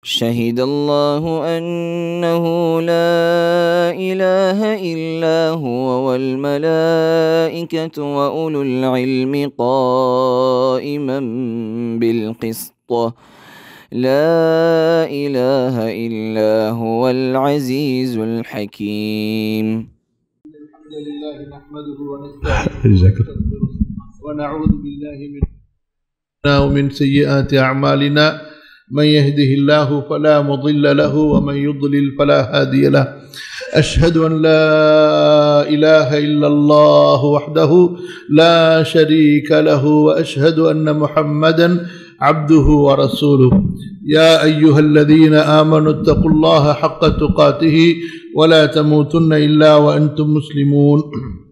شهد الله أنه لا إله إلا هو والملائكة وأولو العلم قائما بالقسط لا إله إلا هو العزيز الحكيم الحمد لله نحمده ونستعينه ونعوذ بالله من ومن سيئات أعمالنا من يهده الله فلا مضل له ومن يضلل فلا هادي له أشهد أن لا إله إلا الله وحده لا شريك له وأشهد أن محمدا عبده ورسوله يا أيها الذين آمنوا اتقوا الله حق تقاته ولا تموتن إلا وأنتم مسلمون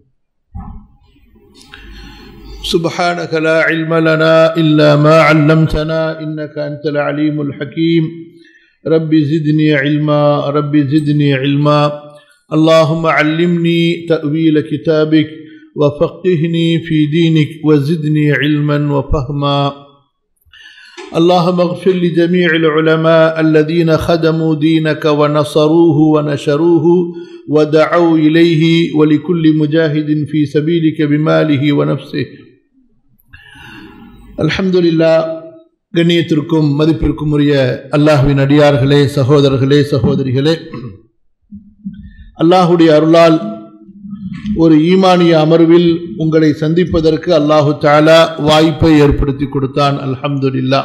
سبحانك لا علم لنا إلا ما علمتنا إنك أنت العليم الحكيم رب زدني علما رب زدني علما اللهم علمني تأويل كتابك وفقهني في دينك وزدني علما وفهما اللهم اغفر لجميع العلماء الذين خدموا دينك ونصروه ونشروه ودعوا إليه ولكل مجاهد في سبيلك بماله ونفسه அல்ஹம்துலில்லா கண்ணியத்திற்கும் மதிப்பிற்கும் உரிய அல்லாஹுவின் அடியார்களே சகோதரர்களே சகோதரிகளே அல்லாஹுடைய அருளால் ஒரு ஈமானிய அமர்வில் உங்களை சந்திப்பதற்கு அல்லாஹு தாலா வாய்ப்பை ஏற்படுத்தி கொடுத்தான் அல்ஹம்துலில்லா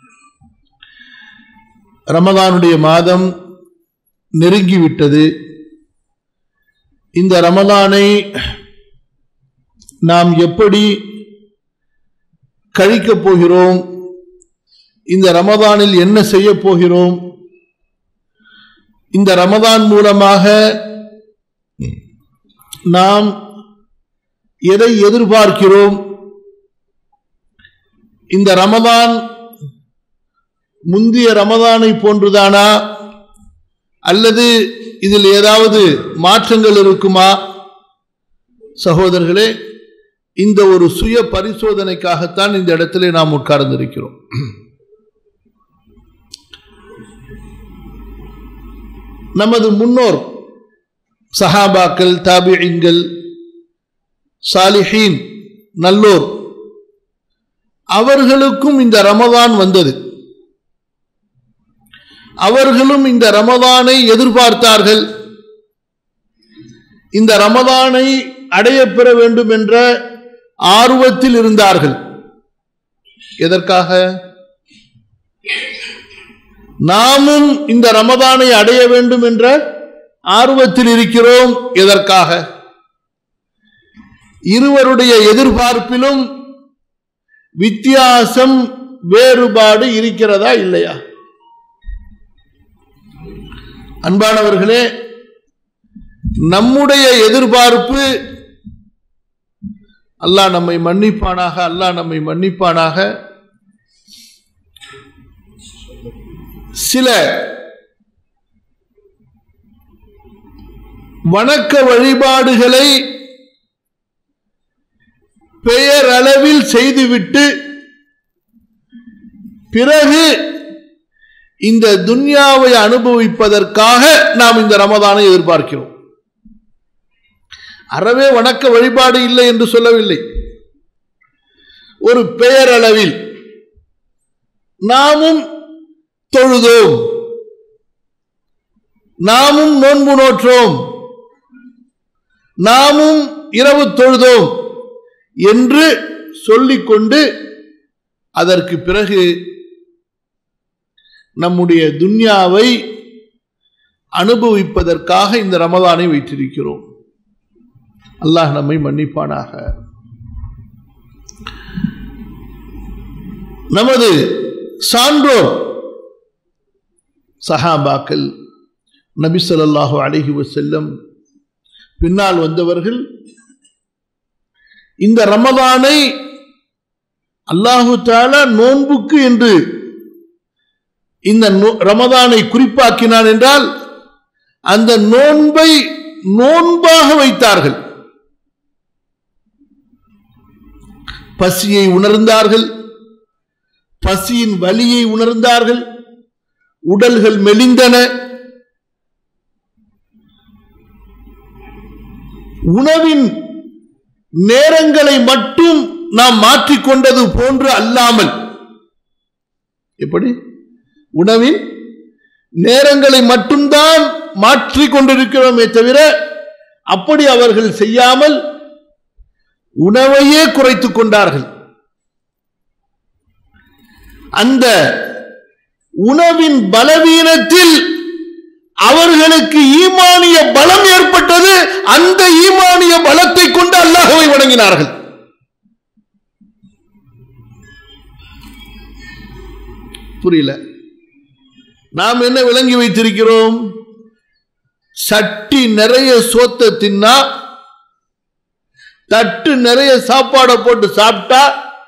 ரமதானுடைய மாதம் நெருங்கிவிட்டது இந்த ரமதானை நாம் எப்படி கழிக்கப் போகிறோம் இந்த ரமதானில் என்ன செய்ய போகிறோம் இந்த ரமதான் மூலமாக நாம் எதை எதிர்பார்க்கிறோம் இந்த ரமதான் முந்திய ரமதானை போன்றுதானா அல்லது இதில் ஏதாவது மாற்றங்கள் இருக்குமா சகோதரர்களே இந்த ஒரு சுய பரிசோதனைக்காகத்தான் இந்த இடத்திலே நாம் உட்கார்ந்திருக்கிறோம் நமது முன்னோர் சஹாபாக்கள் தாபியங்கள் சாலிஹீன் நல்லோர் அவர்களுக்கும் இந்த ரமதான் வந்தது அவர்களும் இந்த ரமதானை எதிர்பார்த்தார்கள் இந்த ரமதானை அடைய பெற வேண்டும் என்ற ஆர்வத்தில் இருந்தார்கள் எதற்காக நாமும் இந்த ரமதானை அடைய வேண்டும் என்ற ஆர்வத்தில் இருக்கிறோம் எதற்காக இருவருடைய எதிர்பார்ப்பிலும் வித்தியாசம் வேறுபாடு இருக்கிறதா இல்லையா அன்பானவர்களே நம்முடைய எதிர்பார்ப்பு அல்லாஹ் நம்மை மன்னிப்பானாக அல்லாஹ் நம்மை மன்னிப்பானாக சில வணக்க வழிபாடுகளை பெயரளவில் செய்துவிட்டு பிறகு இந்த துன்யாவை அனுபவிப்பதற்காக நாம் இந்த ரமதானை எதிர்பார்க்கிறோம் அறவே வணக்க வழிபாடு இல்லை என்று சொல்லவில்லை ஒரு பெயரளவில் நாமும் தொழுதோம் நாமும் நோன்பு நோற்றோம் நாமும் இரவு தொழுதோம் என்று சொல்லிக்கொண்டு அதற்கு பிறகு நம்முடைய துன்யாவை அனுபவிப்பதற்காக இந்த ரமதானை வைத்திருக்கிறோம் அல்லாஹ் நம்மை மன்னிப்பானாக நமது சான்றோர் சஹாபாக்கள் நபி ஸல்லல்லாஹு அலைஹி வஸல்லம் பின்னால் வந்தவர்கள் இந்த ரமதானை அல்லாஹு தாலா நோன்புக்கு என்று இந்த நோ- ரமதானை குறிப்பாக்கினான் என்றால் அந்த நோன்பை நோன்பாக வைத்தார்கள் பசியை உணர்ந்தார்கள் பசியின் வலியை உணர்ந்தார்கள் உடல்கள் மெலிந்தன உணவின் நேரங்களை மட்டும் நாம் மாற்றிக்கொண்டது போன்று அல்லாமல் எப்படி உணவின் நேரங்களை மட்டும்தான் மாற்றிக் கொண்டிருக்கிறோமே தவிர அப்படி அவர்கள் செய்யாமல் உணவையே குறைத்துக் கொண்டார்கள் அந்த உணவின் பலவீனத்தில் அவர்களுக்கு ஈமானிய பலம் ஏற்பட்டது அந்த ஈமானிய பலத்தை கொண்டு அல்லாஹவை வணங்கினார்கள் புரியல நாம் என்ன விளங்கி வைத்திருக்கிறோம் சட்டி நிறைய சோத்தை தின்னா தட்டு நிறைய சாப்பாடை போட்டு சாப்பிட்டா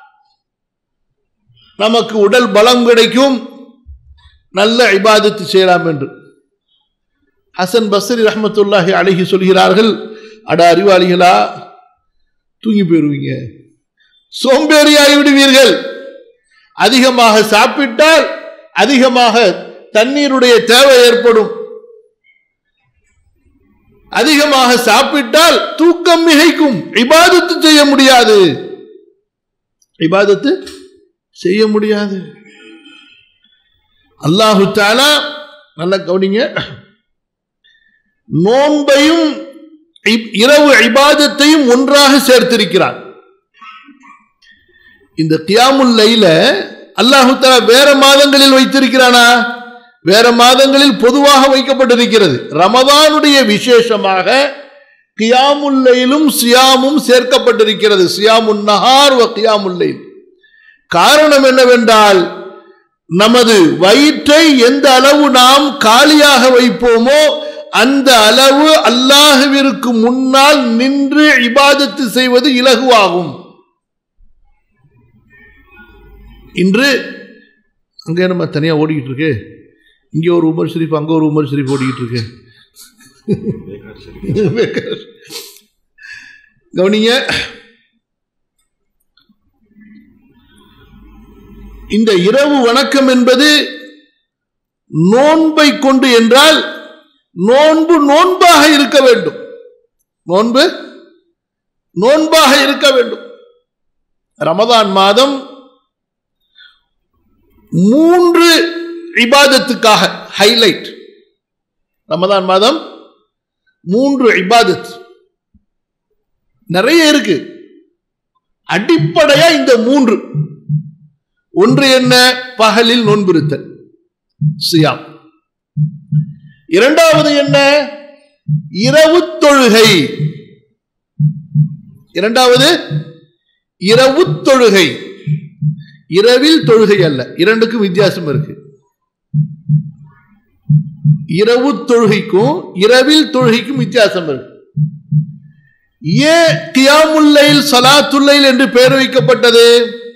நமக்கு உடல் பலம் கிடைக்கும் நல்ல இபாதத்து செய்யலாம் என்று ஹசன் பஸ்ரி ரஹமத்துல்லாஹி அழகி சொல்கிறார்கள் அட அறிவாளிகளா தூங்கி போயிருவீங்க சோம்பேறியாகி விடுவீர்கள் அதிகமாக சாப்பிட்டால் அதிகமாக தண்ணீருடைய தேவை ஏற்படும் அதிகமாக சாப்பிட்டால் தூக்கம் மிகைக்கும் இபாதத்து செய்ய முடியாது இபாதத்து செய்ய முடியாது அல்லாஹு தாலா நல்லா கவனிங்க நோன்பையும் இ- இரவு இபாதத்தையும் ஒன்றாக சேர்த்திருக்கிறார் இந்த கியாமுல் லைல அல்லாஹு தஆலா வேற மாதங்களில் வைத்திருக்கிறானா வேற மாதங்களில் பொதுவாக வைக்கப்பட்டிருக்கிறது ரமதானுடைய விசேஷமாக கியாமுல் லைலும் சியாமும் சேர்க்கப்பட்டிருக்கிறது சியாமுன் நஹார் வ கியாமுல் லைல் காரணம் என்னவென்றால் நமது வயிற்றை எந்த அளவு நாம் காலியாக வைப்போமோ அந்த அளவு அல்லாஹுவிற்கு முன்னால் நின்று இபாதத்து செய்வது இலகுவாகும் இன்று அங்கே நம்ம தனியாக ஓடிக்கிட்டு இருக்கு இங்கே ஒரு உமர் ஷரீஃப் அங்கே ஒரு உமர் ஷரீஃப் ஓடிக்கிட்டு இருக்கு பேக்கார். கவனிங்க இந்த இரவு வணக்கம் என்பது நோன்பை கொண்டு என்றால் நோன்பு நோன்பாக இருக்க வேண்டும் நோன்பு நோன்பாக இருக்க வேண்டும் ரமதான் மாதம் மூன்று இபாதத்துக்காக ஹைலைட் ரமதான் மாதம் மூன்று இபாதத் நிறைய இருக்கு அடிப்படையா இந்த மூன்று ஒன்று என்ன பகலில் நோன்பிருத்தல் சியாம் இரண்டாவது என்ன இரவு தொழுகை இரண்டாவது இரவு தொழுகை இரவில் தொழுகை அல்ல இரண்டுக்கும் வித்தியாசம் இருக்கு இரவு தொழுகைக்கும் இரவில் தொழுகைக்கும் வித்தியாசம் இருக்கு ஏன் கியாமுல்லைல் சலாத்துல்லைல் என்று பெயர் வைக்கப்பட்டது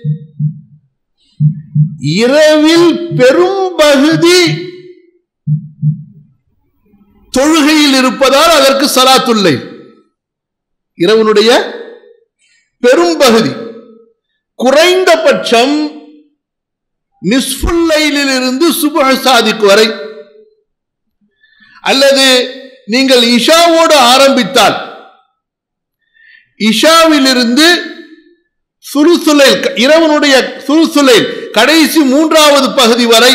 இரவில் பெரும் பகுதி தொழுகையில் இருப்பதால் அதற்கு சலாத்துல்லை இரவனுடைய பெரும் பகுதி குறைந்தபட்சம் நிஸ்ஃபுல்லைலில் இருந்து சுபஹ சாதிக்கு வரை அல்லது நீங்கள் இஷாவோடு ஆரம்பித்தால் இஷாவிலிருந்து சுருசுலை இரவனுடைய சுருசுலை கடைசி மூன்றாவது பகுதி வரை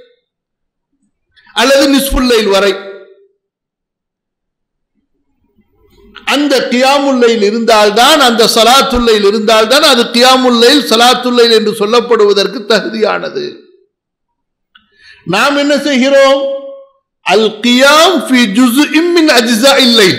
அல்லது நிஸ்புல்லைல் வரை அந்த கியாமுல்லையில் இருந்தால்தான் அந்த சலாத்துல்லையில் இருந்தால்தான் அது கியாமுல்லைல் சலாத்துல்லைல் என்று சொல்லப்படுவதற்கு தகுதியானது நாம் என்ன செய்கிறோம் அல் கியாம் ஃபி ஜுஸ்இம் மின் அஜ்ஸாஇல் லைல்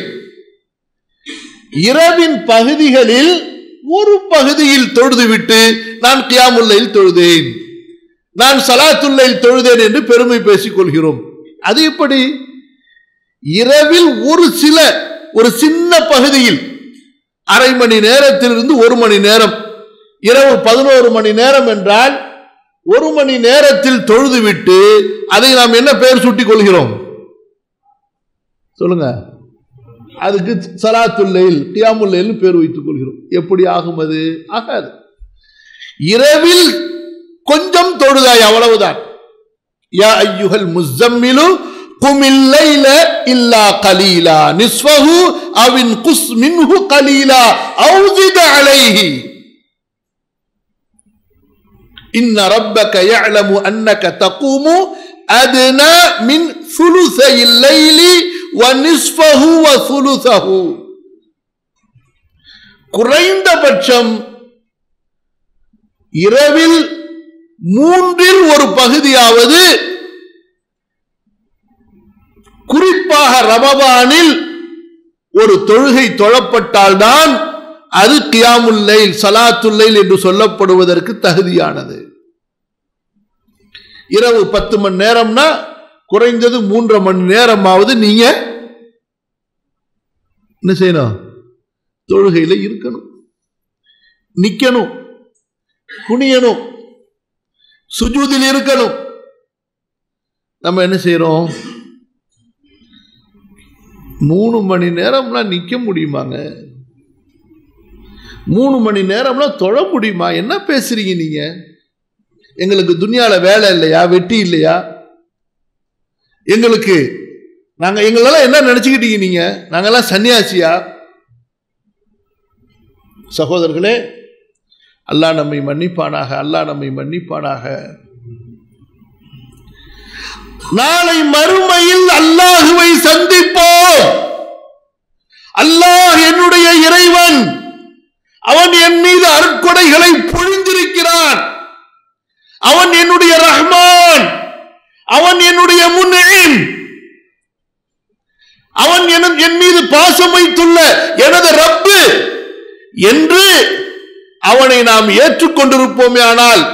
இரவின் பகுதிகளில் ஒரு பகுதியில் தொழுதுவிட்டு நான் கியாமுல்லையில் தொழுதேன் நான் சலாத்துல்லையில் தொழுதேன் என்று பெருமை பேசிக் கொள்கிறோம் அது எப்படி இரவில் ஒரு சில ஒரு சின்ன பகுதியில் அரை மணி நேரத்திலிருந்து ஒரு மணி நேரம் இரவு பதினோரு மணி நேரம் என்றால் ஒரு மணி நேரத்தில் தொழுதுவிட்டு அதை நாம் என்ன பெயர் சூட்டிக் கொள்கிறோம் சொல்லுங்க அதுக்கு சலாத்துல்லைல் கியாமுல்லைல் பேர் வைத்துக் கொள்கிறோம் எப்படி ஆகும் அது ஆகாது இரவில் கொஞ்சம் தொழுதாய் அவ்வளவுதான் யா ஐயுஹல் முஸம்மிலு قم الليل إلا قليلا نصفه أو انقص منه قليلا أو زد عليه إن ربك يعلم أنك تقوم أدنى من ثلثي الليل ونصفه وثلثه குறைந்தபட்சம் இரவில் மூன்றில் ஒரு பகுதியாவது குறிப்பாக ரமபானில் ஒரு தொழுகை தொழப்பட்டால்தான் அது கியாமுல்லைல் சலாத்துல்லைல் என்று சொல்லப்படுவதற்கு தகுதியானது இரவு பத்து மணி நேரம்னா குறைந்தது மூன்றரை மணி நேரமாவது நீங்க என்ன செய்யணும் தொழுகையில இருக்கணும் நிக்கணும் குனியணும் சுஜூதில் இருக்கணும் நம்ம என்ன செய்யறோம் மூணு மணி நேரம்லாம் நிக்க முடியுமாங்க மூணு மணி நேரம்லாம் தொழ முடியுமா என்ன பேசுறீங்க நீங்க எங்களுக்கு துனியால வேலை இல்லையா வெட்டி இல்லையா எங்களுக்கு நாங்க எங்களெல்லாம் என்ன நினைச்சுக்கிட்டீங்க நீங்க நாங்கெல்லாம் சன்னியாசியா சகோதரர்களே அல்லாஹ் நம்மை மன்னிப்பானாக அல்லாஹ் நம்மை மன்னிப்பானாக நாளை மறுமையில் அல்லாஹுவை சந்திப்போம் அல்லாஹ் என்னுடைய இறைவன் அவன் என் மீது அருட்கொடைகளை பொழிந்திருக்கிறான் அவன் என்னுடைய ரஹ்மான் அவன் என்னுடைய முன்னேன் அவன் என் என் மீது பாசம் வைத்துள்ள எனது ரப்பு என்று அவனை நாம் ஏற்றுக்கொண்டிருப்போமே ஆனால்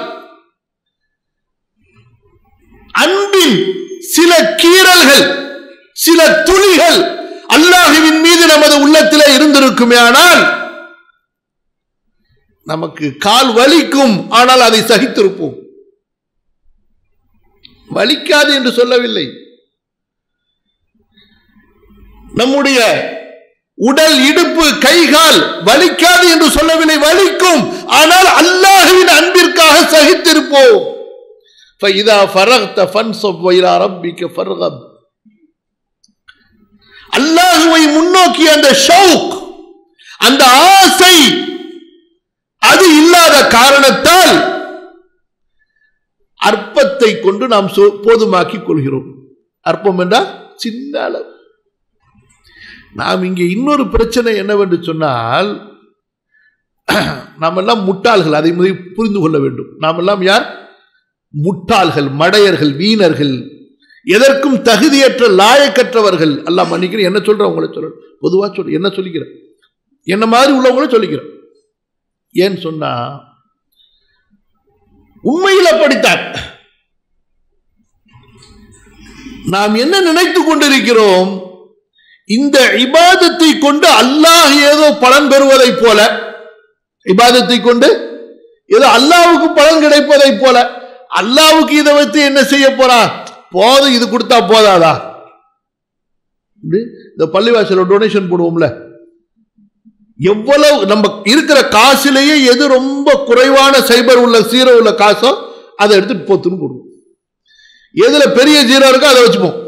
அன்பின் சில கீறல்கள் சில துளிகள் அல்லாஹுவின் மீது நமது உள்ளத்திலே இருந்திருக்குமே ஆனால் நமக்கு கால் வலிக்கும் ஆனால் அதை சகித்திருப்போம் வலிக்காது என்று சொல்லவில்லை நம்முடைய உடல் இடுப்பு கைகால் வலிக்காது என்று சொல்லவில்லை வலிக்கும் ஆனால் அல்லாஹுவின் அன்பிற்காக சகித்திருப்போம் فإذا فرغت فانصب وإلى ربك فارغب அல்லாஹுவை முன்னோக்கி அந்த ஷவுக் அந்த ஆசை அது இல்லாத காரணத்தால் அற்பத்தை கொண்டு நாம் சொ- போதுமாக்கிக் கொள்கிறோம் அற்பம் என்றால் சின்ன அளவு நாம் இங்கே இன்னொரு பிரச்சனை என்னவென்று சொன்னால் நாம் எல்லாம் முட்டாள்கள் அதை முதலில் புரிந்து கொள்ள வேண்டும் நாம் எல்லாம் யார் முட்டாள்கள் மடையர்கள் வீணர்கள் எதற்கும் தகுதியற்ற லாயக்கற்றவர்கள் எல்லாம் மன்னிக்கிறேன் என்ன சொல்றேன் உங்களை சொல்றேன் பொதுவா சொல்ற என்ன சொல்லிக்கிறேன் என்ன மாதிரி உள்ளவங்களும் சொல்லிக்கிறேன் ஏன்னு சொன்னா உண்மையில் அப்படித்தான் நாம் என்ன நினைத்துக் கொண்டிருக்கிறோம் இந்த இபாதத்தை கொண்டு அல்லாஹ் ஏதோ பலன் பெறுவதைப் போல இபாதத்தை கொண்டு ஏதோ அல்லாவுக்கு பலன் கிடைப்பதைப் போல அல்லாவுக்கு இதை வைத்து என்ன செய்ய போறான் போதும் இது கொடுத்தா போதாதா இப்படி இந்த பள்ளிவாசல டொனேஷன் போடுவோம்ல எவ்வளவு நம்ம இருக்கிற காசுலேயே எது ரொம்ப குறைவான சைபர் உள்ள சீரோ உள்ள காசோ அதை எடுத்துட்டு போத்துன்னு போடுவோம் எதுல பெரிய ஜீரோ இருக்கோ அதை வச்சுப்போம்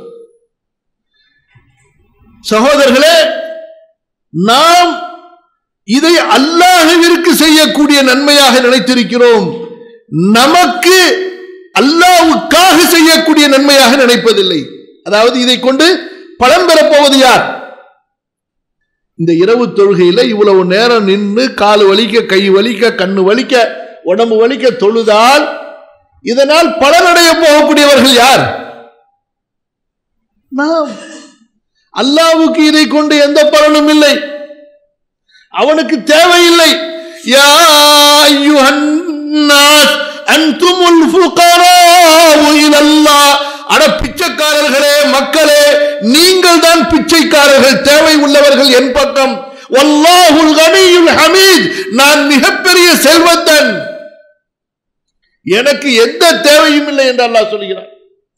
சகோதரர்களே நாம் இதை அல்லாஹுவிற்கு செய்யக்கூடிய நன்மையாக நினைத்திருக்கிறோம் நமக்கு அல்லாஹ்வுக்காக செய்யக்கூடிய நன்மையாக நினைப்பதில்லை அதாவது இதை கொண்டு பலன் பெறப்போவது யார் இந்த இரவு தொழுகையில இவ்வளவு நேரம் நின்று கால் வலிக்க கை வலிக்க கண்ணு வலிக்க உடம்பு வலிக்க தொழுதால் இதனால் பலனடைய போகக்கூடியவர்கள் யார் நாம் அல்லாவுக்கு இதை கொண்டு எந்த பலனும் இல்லை அவனுக்கு தேவையில்லை யா அய்யுஹன் நாஸ் அன்துமுல் ஃபுகராஉ இலல்லாஹ் அட பிச்சைக்காரர்களே மக்களே நீங்கள் தான் பிச்சைக்காரர்கள் தேவை உள்ளவர்கள் என் பக்கம் வல்லாஹுல் கனியுல் ஹமீத் நான் மிகப்பெரிய செல்வந்தன் எனக்கு எந்த தேவையும் இல்லை என்று அல்லாஹ் சொல்கிறான்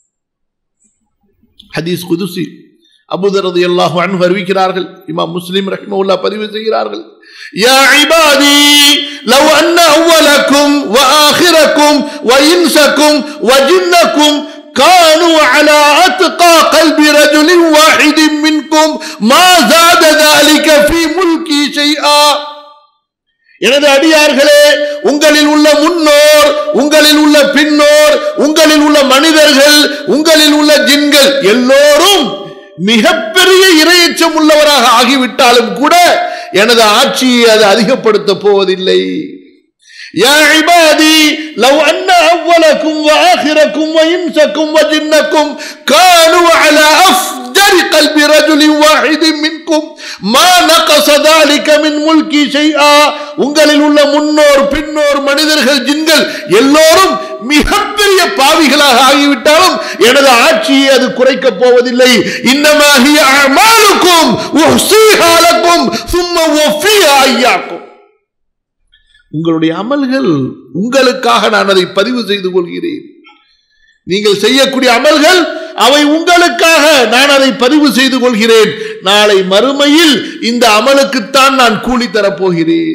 ஹதீஸ் குதுசி அபுதரது அல்லாஹ் அன்ஹு அறிவிக்கிறார்கள் இமாம் முஸ்லிம் ரஹ்மவுல்லா பதிவு செய்கிறார்கள் யா இபாதி லவ் அன்ன அவ்வலக்கும் வ ஆஹிரக்கும் வ இன்சக்கும் வ ஜின்னக்கும் كانوا على أتقى قلب رجل واحد منكم ما زاد ذلك في ملكي شيئا எனது அடியார்களே உங்களில் உள்ள முன்னோர் உங்களில் உள்ள பின்னோர் உங்களில் உள்ள மனிதர்கள் உங்களில் உள்ள ஜின்கள் எல்லோரும் மிகப்பெரிய இரையச்சம் உள்ளவராக ஆகிவிட்டாலும் கூட எனது ஆட்சியை அது அதிகப்படுத்த போவதில்லை يا عبادي لو أن أولكم وآخركم وإنسكم وجنكم كانوا على أفجر قلب رجل واحد منكم ما نقص ذلك من ملكي شيئا உங்களில் உள்ள முன்னோர் பின்னோர் மனிதர்கள் ஜின்கள் எல்லோரும் மிகப்பெரிய பாவிகளாக ஆகிவிட்டாலும் எனது ஆட்சியை அது குறைக்கப் போவதில்லை இன்னமாகிய அமாலுக்கும் உஹ்சீஹாலக்கும் சும்ம ஒஃபியா ஐயாக்கும் உங்களுடைய அமல்கள் உங்களுக்காக நான் அதை பதிவு செய்து கொள்கிறேன் நீங்கள் செய்யக்கூடிய அமல்கள் அவை உங்களுக்காக நான் அதை பதிவு செய்து கொள்கிறேன் நாளை மறுமையில் இந்த அமலுக்குத்தான் நான் கூலி தரப்போகிறேன்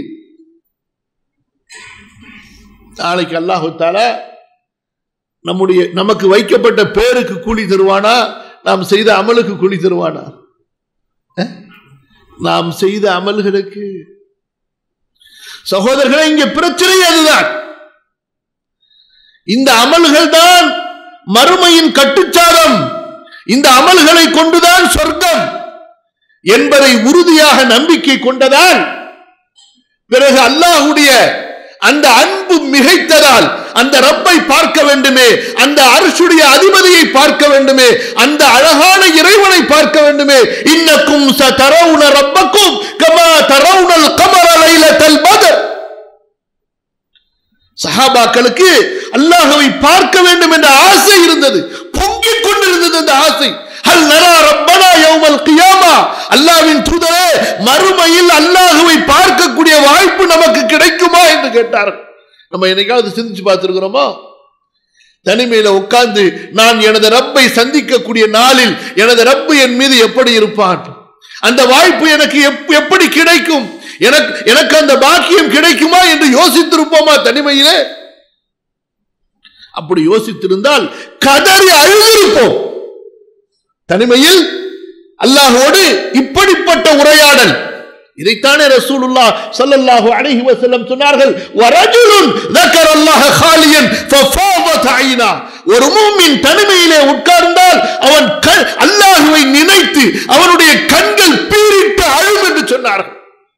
நாளைக்கு அல்லாஹு தாலா நம்முடைய நமக்கு வைக்கப்பட்ட பேருக்கு கூலி தருவானா நாம் செய்த அமலுக்கு கூலி தருவானா அஹ்? நாம் செய்த அமல்களுக்கு சகோதரர்களே இங்க பிரச்சனை அதுதான் இந்த அமல்கள் தான் மறுமையின் கட்டுச்சாரம் இந்த அமல்களை கொண்டுதான் சொர்க்கம் என்பதை உறுதியாக நம்பிக்கை கொண்டதால் பிறகு அல்லாஹுடைய அந்த அன்பு மிகைத்ததால் அந்த ரப்பை பார்க்க வேண்டுமே அந்த அரசுடைய அதிபதியை பார்க்க வேண்டுமே அந்த அழகான இறைவனை பார்க்க வேண்டுமே இன்னக்கும் ச தரவுன ரப்பக்கும் கமா தரவுனல் கமர லைலத்தல் பதர் சஹாபாக்களுக்கு அல்லாஹவை பார்க்க வேண்டும் என்ற ஆசை இருந்தது பொங்கிக் கொண்டிருந்தது அந்த ஆசை ஹல் நரா ரப்பனா யௌமல் கியாமா அல்லாஹ்வின் தூதரே மறுமையில் அல்லாஹ்வை பார்க்கக்கூடிய வாய்ப்பு நமக்கு கிடைக்குமா என்று கேட்டார்கள் நம்ம என்னைக்காவது சிந்திச்சு பார்த்திருக்கிறோமா தனிமையில உட்கார்ந்து நான் எனது ரப்பை சந்திக்கக்கூடிய நாளில் எனது ரப்பு என் மீது எப்படி இருப்பான் அந்த வாய்ப்பு எனக்கு எப்- எப்படி கிடைக்கும் எனக்கு எனக்கு அந்த பாக்கியம் கிடைக்குமா என்று யோசித்திருப்போமா தனிமையிலே அப்படி யோசித்திருந்தால் கதறி அழுதிருப்போம் தனிமையில் அல்லாஹோடு இப்படிப்பட்ட உரையாடல் இதைத்தானே ரசூலுல்லா ஸல்லல்லாஹு அலைஹி வஸல்லம் சொன்னார்கள் வரஜுலுன் ذكر الله خاليا ففاضت عينا ஒரு மூமின் தனிமையிலே உட்கார்ந்தால் அவன் க- அல்லாஹுவை நினைத்து அவனுடைய கண்கள் பீரிட்டு அழும் என்று சொன்னார்கள்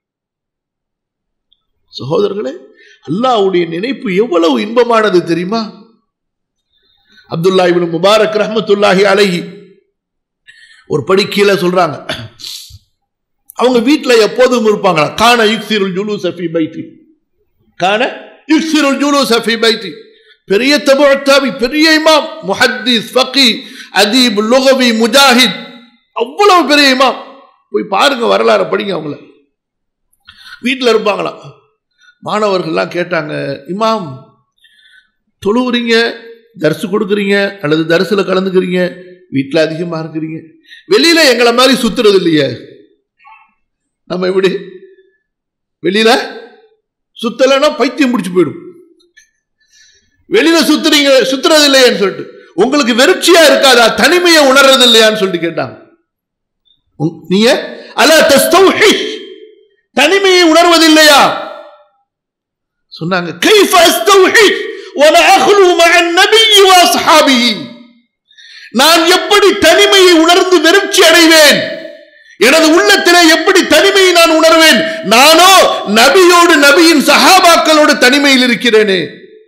சகோதரர்களே அல்லாஹ்வுடைய நினைப்பு எவ்வளவு இன்பமானது தெரியுமா அப்துல்லா இப்னு முபாரக் ரஹ்மத்துல்லாஹி அலைஹி ஒரு படி கீழே சொல்றாங்க அவங்க வீட்ல எப்போதும் இருப்பாங்களா கான யுக்சிருல் ஜுலூஸ் ஃபி பைத்தி கான யுக்சிருல் ஜுலூஸ் ஃபி பைத்தி பெரிய தபுத்தாபி பெரிய இமாம் முஹத்திஸ் ஃபகி அதீப் லுகவி முஜாஹித் அவ்வளவு பெரிய இமாம் போய் பாருங்க வரலாறு படிங்க அவங்கள வீட்டில் இருப்பாங்களா மாணவர்கள்லாம் கேட்டாங்க இமாம் தொழுவுறீங்க தரிசு கொடுக்குறீங்க அல்லது தரிசில் கலந்துக்கிறீங்க வீட்டில் அதிகமாக இருக்கிறீங்க வெளியில எங்களை மாதிரி சுத்துறது இல்லையே நம்ம எப்படி வெளியில சுத்தலைன்னா பைத்தியம் முடிச்சு போயிடும் வெளியில சுத்துறீங்க சுத்துறது இல்லையான்னு சொல்லிட்டு உங்களுக்கு வெறுச்சியா இருக்காதா தனிமையை உணர்றது இல்லையான்னு சொல்லிட்டு கேட்டாங்க உம், நீங்க அல தஸ்தௌஹிஷ் தனிமையை உணர்வதில்லையா சொன்னாங்க கைஃப அஸ்தௌஹிஷ் ولا اخلو مع النبي واصحابه நான் எப்படி தனிமையை உணர்ந்து வெறுச்சி அடைவேன் எனது உள்ளத்திலே எப்படி தனிமையை நான் உணர்வேன் நானோ நபியோடு நபியின் சஹாபாக்களோடு தனிமையில் இருக்கிறேனே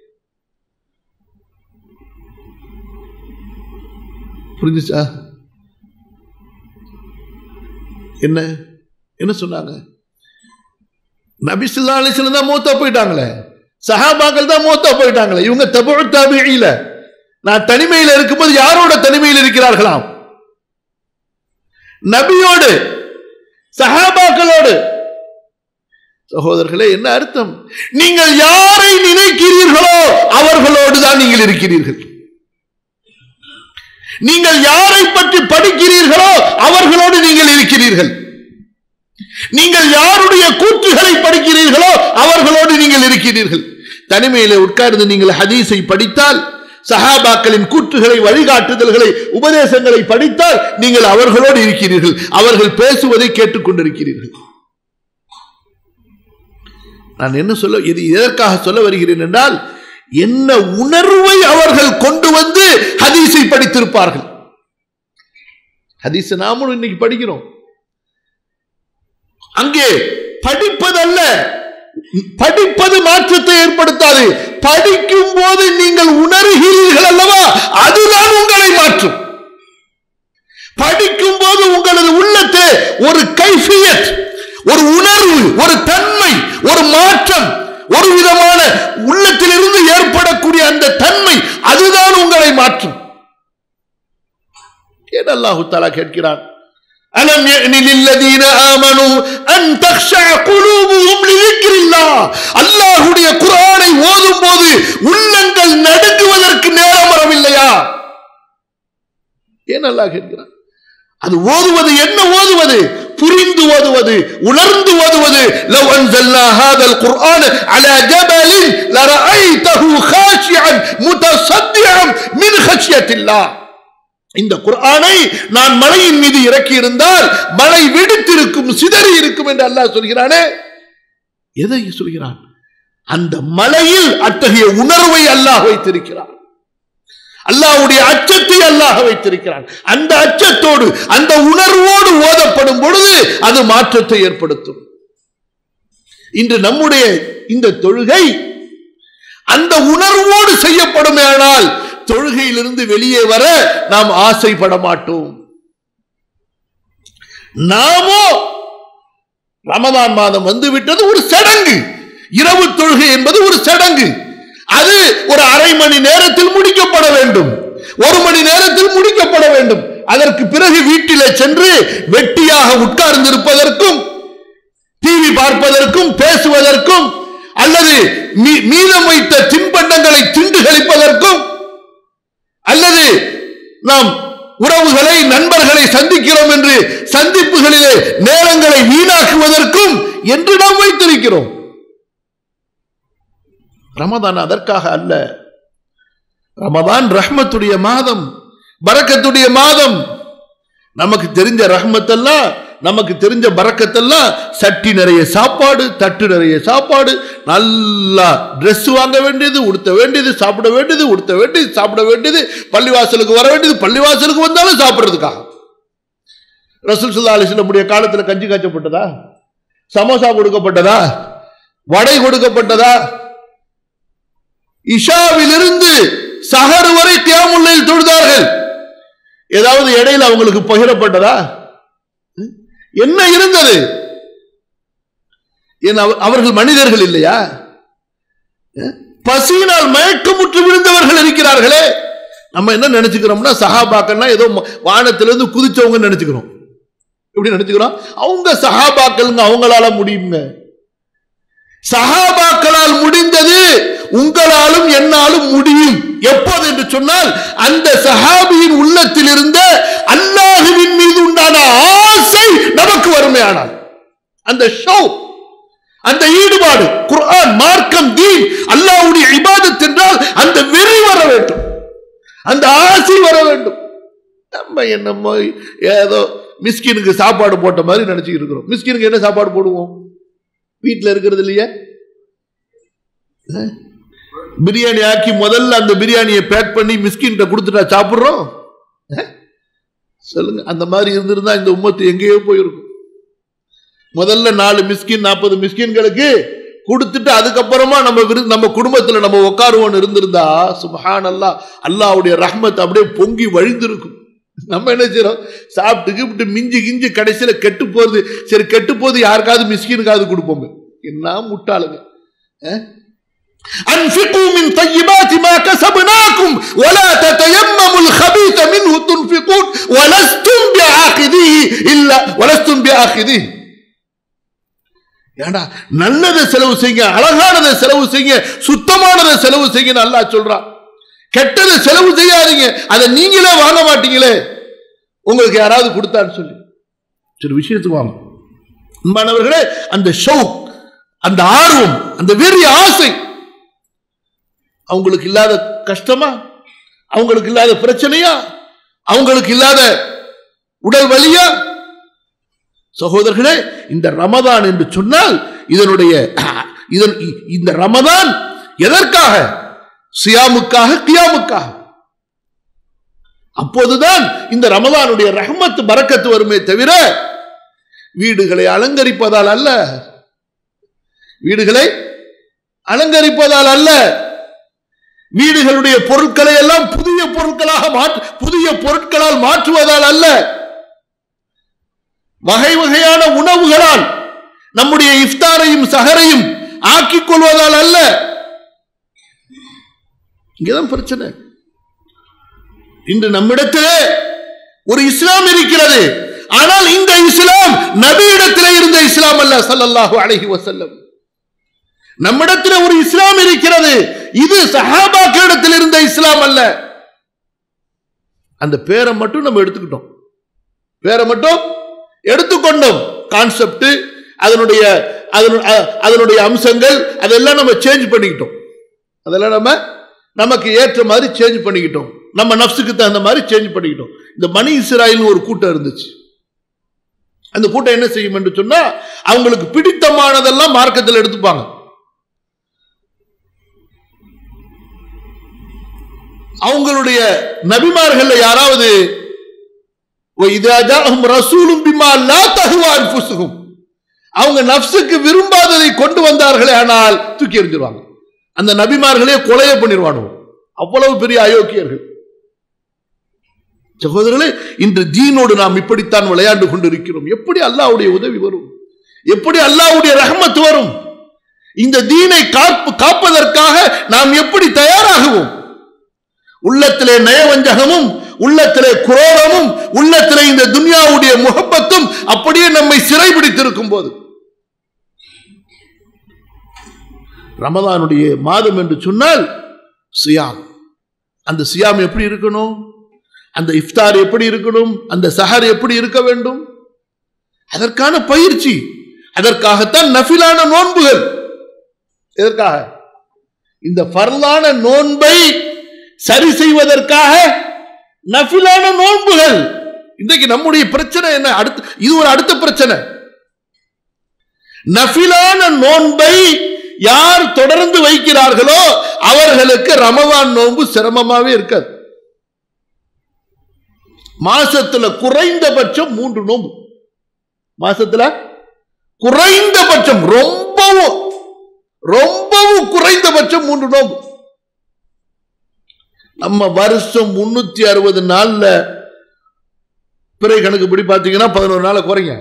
புரிஞ்சுச்சா என்ன என்ன சொன்னாங்க நபி ஸல்லல்லாஹு அலைஹி வஸல்லம் தான் மூத்தா போயிட்டாங்களே சஹாபாக்கள் தான் மூத்தா போயிட்டாங்களே இவங்க தபு தாபியில நான் தனிமையில் இருக்கும்போது யாரோட தனிமையில் இருக்கிறார்களாம் நபியோடு சஹாபாக்களோடு சகோதரர்களே என்ன அர்த்தம் நீங்கள் யாரை நினைக்கிறீர்களோ அவர்களோடு தான் நீங்கள் இருக்கிறீர்கள் நீங்கள் யாரை பற்றி படிக்கிறீர்களோ அவர்களோடு நீங்கள் இருக்கிறீர்கள் நீங்கள் யாருடைய கூற்றுகளை படிக்கிறீர்களோ அவர்களோடு நீங்கள் இருக்கிறீர்கள் தனிமையிலே உட்கார்ந்து நீங்கள் ஹதீஸை படித்தால் சஹாபாக்களின் கூற்றுகளை வழிகாட்டுதல்களை உபதேசங்களை படித்தால் நீங்கள் அவர்களோடு இருக்கிறீர்கள் அவர்கள் பேசுவதை கேட்டுக்கொண்டிருக்கிறீர்கள் நான் என்ன சொல்ல இது எதற்காக சொல்ல வருகிறேன் என்றால் என்ன உணர்வை அவர்கள் கொண்டு வந்து ஹதீஸை படித்திருப்பார்கள் ஹதீஸ் நாமும் இன்னைக்கு படிக்கிறோம் அங்கே படிப்பதல்ல படிப்பது மாற்றத்தை ஏற்படுத்தாது படிக்கும் போது நீங்கள் உணர்கிறீர்கள் அல்லவா அதுதான் உங்களை மாற்றும் படிக்கும் போது உங்களது உள்ளத்தை ஒரு கைஃபியத் ஒரு உணர்வு ஒரு தன்மை ஒரு மாற்றம் ஒரு விதமான உள்ளத்திலிருந்து ஏற்படக்கூடிய அந்த தன்மை அதுதான் உங்களை மாற்றும் ஏன் அல்லாஹு தாலா கேட்கிறான் ألم يأن للذين آمنوا أن تخشع قلوبهم لذكر الله அல்லாஹ்வுடைய குர்ஆனை ஓதும் போது உள்ளங்கள் நடுங்குவதற்கு நேரம் வரவில்லையா ஏன் அல்லாஹ் கேட்கிறான் அது ஓதுவது என்ன ஓதுவது புரிந்து ஓதுவது உணர்ந்து ஓதுவது لو أنزلنا هذا القرآن على جبل لرأيته خاشعا متصدعا من خشية الله இந்த குர்ஆனை நான் மலையின் மீது இறக்கி இருந்தால் மலை வெடித்திருக்கும் சிதறி இருக்கும் என்று அல்லாஹ் சொல்கிறானே எதை சொல்கிறான் அந்த மலையில் அத்தகைய உணர்வை அல்லாஹ் வைத்திருக்கிறான் அல்லாஹ்வுடைய அச்சத்தை அல்லாஹ் வைத்திருக்கிறான் அந்த அச்சத்தோடு அந்த உணர்வோடு ஓதப்படும் பொழுது அது மாற்றத்தை ஏற்படுத்தும் இன்று நம்முடைய இந்த தொழுகை அந்த உணர்வோடு செய்யப்படுமேயானால் தொழுகையிலிருந்து வெளியே வர நாம் ஆசைப்பட மாட்டோம் நாமோ ரமதான் மாதம் வந்து விட்டது ஒரு சடங்கு இரவு தொழுகை என்பது ஒரு சடங்கு அது ஒரு அரை மணி நேரத்தில் முடிக்கப்பட வேண்டும் ஒரு மணி நேரத்தில் முடிக்கப்பட வேண்டும் அதற்கு பிறகு வீட்டிலே சென்று வெட்டியாக உட்கார்ந்திருப்பதற்கும் டிவி பார்ப்பதற்கும் பேசுவதற்கும் அல்லது மீ- மீதம் வைத்த தின்பண்டங்களை திண்டு கழிப்பதற்கும் அல்லது நாம் உறவுகளை நண்பர்களை சந்திக்கிறோம் என்று சந்திப்புகளிலே நேரங்களை வீணாக்குவதற்கும் என்று நாம் வைத்திருக்கிறோம் ரமதான் அதற்காக அல்ல ரமதான் ரஹ்மத்துடைய மாதம் பரக்கத்துடைய மாதம் நமக்கு தெரிஞ்ச ரஹ்மத்தெல்லாம் நமக்கு தெரிஞ்ச பரக்கத்தெல்லாம் சட்டி நிறைய சாப்பாடு தட்டு நிறைய சாப்பாடு நல்லா Dress வாங்க வேண்டியது உடுத்த வேண்டியது சாப்பிட வேண்டியது உடுத்த வேண்டியது சாப்பிட வேண்டியது பள்ளிவாசலுக்கு வர வேண்டியது பள்ளிவாசலுக்கு வந்தாலும் சாப்பிடுறதுக்காக ரசூல் சுல்லா அலிஸ்லமுடைய காலத்தில் கஞ்சி காய்ச்சப்பட்டதா சமோசா கொடுக்கப்பட்டதா வடை கொடுக்கப்பட்டதா இஷாவிலிருந்து சஹர் வரை தியாமுல்லையில் தொழுதார்கள் ஏதாவது இடையில அவங்களுக்கு பகிரப்பட்டதா என்ன இருந்தது ஏன் அவ- அவர்கள் மனிதர்கள் இல்லையா அஹ்? பசியினால் மயக்கமுற்று விழுந்தவர்கள் இருக்கிறார்களே நம்ம என்ன நினைச்சுக்கிறோம்னா சஹாபாக்கள்னா ஏதோ ம- வானத்திலிருந்து குதிச்சவங்க நினைச்சுக்கிறோம் எப்படி நினைச்சுக்கிறோம் அவங்க சஹாபாக்கள்ங்க அவங்களால முடியுங்க சஹாபாக்களால் முடிந்தது உங்களாலும் என்னாலும் முடியும் எப்போது என்று சொன்னால் அந்த சஹாபியின் உள்ளத்தில் இருந்த அல்லாஹுவின் மீது உண்டான ஆசை நமக்கு வறுமையானால் அந்த ஷோ அந்த ஈடுபாடு குர்ஆன் மார்க்கம் தீன் அல்லாஹ்வுடைய இபாதத் என்றால் அந்த வெறி வர வேண்டும் அந்த ஆசை வர வேண்டும் நம்ம என்னமோ ஏதோ மிஸ்கினுக்கு சாப்பாடு போட்ட மாதிரி நினைச்சுக்கிட்டு இருக்கிறோம் மிஸ்கினுக்கு என்ன சாப்பாடு போடுவோம் வீட்டில் இருக்கிறது இல்லையா அஹ்? பிரியாணி ஆக்கி முதல்ல அந்த பிரியாணியை பேக் பண்ணி மிஸ்கின்கிட்ட கொடுத்துட்டா சாப்பிடுறோம் அஹ்? சொல்லுங்க அந்த மாதிரி இருந்திருந்தா இந்த உம்மத்து எங்கேயோ போயிருக்கும் முதல்ல நாலு மிஸ்கின் நாற்பது மிஸ்கின்களுக்கு கொடுத்துட்டு அதுக்கப்புறமா நம்ம விரு- நம்ம குடும்பத்துல நம்ம உட்காருவோம் இருந்திருந்தா சுபஹான் அல்லாஹ் அல்லாஹ்வுடைய ரஹ்மத் அப்படியே பொங்கி வழிந்திருக்கும் நம்ம என்ன செய்யறோம் சாப்பிட்டு கிப்பிட்டு மிஞ்சி கிஞ்சி கடைசியில கெட்டு போறது சரி கெட்டு போது யாருக்காவது மிஸ்கினுக்காவது கொடுப்போமே என்ன முட்டாளுங்க அஹ்? أنفقوا من طيبات ما كسبناكم ولا تتيمموا الخبيث منه تنفقون ولستم بآخذيه إلا ولستم بآخذيه ஏண்டா நல்லதை செலவு செய்யுங்க அழகானதை செலவு செய்யுங்க சுத்தமானதை செலவு செய்யுங்க அல்லாஹ் சொல்றான் கெட்டதை செலவு செய்யாதீங்க அதை நீங்களே வாங்க மாட்டீங்களே உங்களுக்கு யாராவது கொடுத்தான்னு சொல்லி சரி விஷயத்துக்கு வாங்க அன்பானவர்களே அந்த ஷவுக் அந்த ஆர்வம் அந்த வெறி ஆசை அவங்களுக்கு இல்லாத கஷ்டமா அவங்களுக்கு இல்லாத பிரச்சனையா அவங்களுக்கு இல்லாத உடல் வலியா சகோதரர்களே இந்த ரமதான் என்று சொன்னால் இதனுடைய இதன் இந்த ரமதான் எதற்காக சியாமுக்காக கியாமுக்காக அப்போதுதான் இந்த ரமதானுடைய ரஹமத்து பறக்கத்து வருமே தவிர வீடுகளை அலங்கரிப்பதால் அல்ல வீடுகளை அலங்கரிப்பதால் அல்ல வீடுகளுடைய பொருட்களை எல்லாம் புதிய பொருட்களாக மாற்று புதிய பொருட்களால் மாற்றுவதால் அல்ல வகை வகையான உணவுகளால் நம்முடைய இஃப்தாரையும் சஹரையும் ஆக்கிக் கொள்வதால் அல்ல இங்கதான் பிரச்சனை இன்று நம்மிடத்திலே ஒரு இஸ்லாம் இருக்கிறது ஆனால் இந்த இஸ்லாம் நபியிடத்திலே இருந்த இஸ்லாம் அல்ல சல்லல்லாஹு அலைஹி வஸல்லம் நம்மிடத்தில் ஒரு இஸ்லாம் இருக்கிறது இது சஹாபாக்களிடத்தில் இருந்த இஸ்லாம் அல்ல அந்த பேரை மட்டும் நம்ம எடுத்துக்கிட்டோம் பேரை மட்டும் எடுத்துக்கொண்டோம் கான்செப்ட் அதனுடைய அதனு- அ- அதனுடைய அம்சங்கள் அதெல்லாம் நம்ம சேஞ்ச் பண்ணிக்கிட்டோம் அதெல்லாம் நம்ம நமக்கு ஏற்ற மாதிரி சேஞ்ச் பண்ணிக்கிட்டோம் நம்ம நப்சுக்கு தகுந்த மாதிரி சேஞ்ச் பண்ணிக்கிட்டோம் இந்த மணி இஸ்ராயல்னு ஒரு கூட்டம் இருந்துச்சு அந்த கூட்டம் என்ன செய்யும் என்று சொன்னா அவங்களுக்கு பிடித்தமானதெல்லாம் மார்க்கத்தில் எடுத்துப்பாங்க அவங்களுடைய நபிமார்கள் யாராவது وَإِذَا جَاءَهُمْ رَسُولٌ بِمَا لَا تَهْوَى أَنفُسُهُمْ அவங்க நப்சுக்கு விரும்பாததை கொண்டு வந்தார்களே ஆனால் தூக்கி எறிஞ்சிருவாங்க அந்த நபிமார்களே கொலையை பண்ணிடுவானோ அவ்வளவு பெரிய அயோக்கியர்கள் சகோதரர்களே இன்று ஜீனோடு நாம் இப்படித்தான் விளையாண்டு கொண்டிருக்கிறோம் எப்படி அல்லாஹ்வுடைய உதவி வரும் எப்படி அல்லாஹ்வுடைய ரஹமத் வரும் இந்த தீனை காப்பு காப்பதற்காக நாம் எப்படி தயாராகுவோம் உள்ளத்திலே நயவஞ்சகமும் உள்ளத்திலே குரோரமும் உள்ளத்திலே இந்த துன்யாவுடைய முகப்பத்தும் அப்படியே நம்மை சிறைபிடித்திருக்கும் போது ரமதானுடைய மாதம் என்று சொன்னால் சியாம் அந்த சியாம் எப்படி இருக்கணும் அந்த இஃப்தார் எப்படி இருக்கணும் அந்த சஹர் எப்படி இருக்க வேண்டும் அதற்கான பயிற்சி அதற்காகத்தான் நஃபிலான நோன்புகள் எதற்காக இந்த ஃபர்லான நோன்பை சரி செய்வதற்காக நஃபிலான நோன்புகள் இன்றைக்கு நம்முடைய பிரச்சனை என்ன அடுத்து இது ஒரு அடுத்த பிரச்சனை நஃபிலான நோன்பை யார் தொடர்ந்து வைக்கிறார்களோ அவர்களுக்கு ரமவான் நோன்பு சிரமமாவே இருக்காது மாசத்துல குறைந்தபட்சம் மூன்று நோன்பு மாசத்துல குறைந்தபட்சம் ரொம்பவும் ரொம்பவும் குறைந்தபட்சம் மூன்று நோன்பு நம்ம வருஷம் முன்னூத்தி அறுபது நாள்ல பிறை கணக்குப்படி பாத்தீங்கன்னா பதினோரு நாளை குறைங்க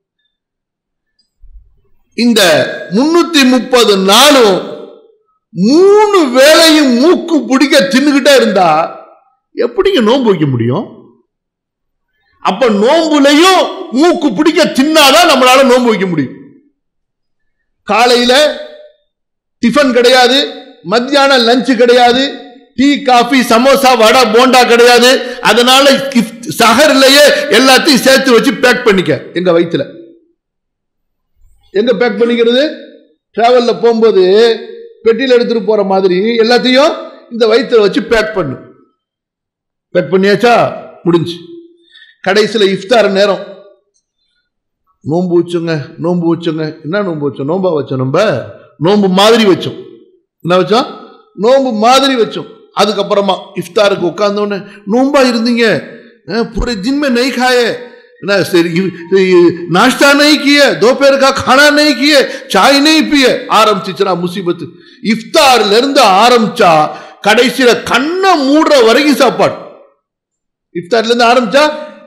இந்த முன்னூத்தி முப்பது நாளும் மூணு வேளையும் மூக்கு பிடிக்க தின்னுகிட்டே இருந்தா எப்படிங்க நோன்பு வைக்க முடியும் அப்ப நோன்புலையும் மூக்கு பிடிக்க தின்னாதான் நம்மளால நோன்பு வைக்க முடியும் காலையில டிஃபன் கிடையாது மத்தியானம் லஞ்ச் கிடையாது டீ காஃபி சமோசா வடை போண்டா கிடையாது அதனால கிஃப்ட் சஹர்லயே எல்லாத்தையும் சேர்த்து வச்சு பேக் பண்ணிக்க எங்க வயித்துல எங்க பேக் பண்ணிக்கிறது டிராவல்ல போகும்போது பெட்டியில் எடுத்துட்டு போற மாதிரி எல்லாத்தையும் இந்த வயித்துல வச்சு பேக் பண்ணு பேக் பண்ணியாச்சா முடிஞ்சு கடைசியில் இஃப்தார் நேரம் நோன்பு வச்சோங்க நோன்பு வச்சோங்க என்ன நோன்பு வச்சோம் நோம்பா வச்சோம் நம்ம நோன்பு மாதிரி வச்சோம் என்ன வச்சோம் நோன்பு மாதிரி வச்சோம் அதுக்கப்புறமா இஃப்தாருக்கு உட்கார்ந்தோடனே நோன்பா இருந்தீங்க अं, पूरे दिन में नहीं खाए ना सर, ये- ये नाश्ता नहीं किए दोपहर का खाना नहीं किए चाय नहीं पिए ஆரம்பிச்சுச்சுனா முசீபத்து இஃப்தார்ல இருந்து ஆரம்பிச்சா கடைசியில கண்ணை மூடுற வரைக்கும் சாப்பாடு இஃப்தார்ல இருந்து ஆரம்பிச்சா